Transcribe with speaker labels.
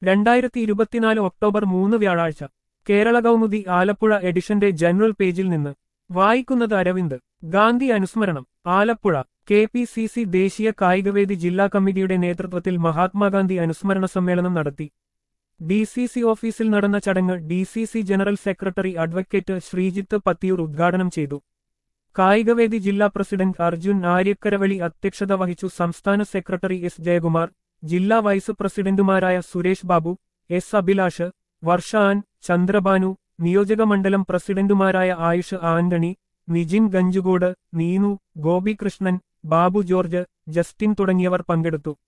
Speaker 1: രണ്ടായിരത്തി ഇരുപത്തിനാല് ഒക്ടോബർ മൂന്ന് വ്യാഴാഴ്ച കേരള കൗമുദി ആലപ്പുഴ എഡിഷന്റെ ജനറൽ പേജിൽ നിന്ന് വായിക്കുന്നത് അരവിന്ദ് ഗാന്ധി അനുസ്മരണം Alappuzha K P C C ദേശീയ കായികവേദി ജില്ലാ കമ്മിറ്റിയുടെ നേതൃത്വത്തിൽ മഹാത്മാഗാന്ധി അനുസ്മരണ സമ്മേളനം നടത്തി ഡി സി സി ഓഫീസിൽ നടന്ന ചടങ്ങ് D C C general secretary advocate Sreejith Pathiyoor ഉദ്ഘാടനം ചെയ്തു കായികവേദി ജില്ലാ പ്രസിഡന്റ് അർജുൻ ആര്യക്കരവളി അധ്യക്ഷത വഹിച്ചു സംസ്ഥാന സെക്രട്ടറി എസ് ജയകുമാർ ജില്ലാ വൈസ് പ്രസിഡന്റുമാരായ സുരേഷ് ബാബു എസ് അഭിലാഷ് വർഷ ആൻ ചന്ദ്രബാനു നിയോജകമണ്ഡലം പ്രസിഡന്റുമാരായ Ayush Antony Nijin Ganjukode Neenu Gopikrishnan Babu George Justin തുടങ്ങിയവർ പങ്കെടുത്തു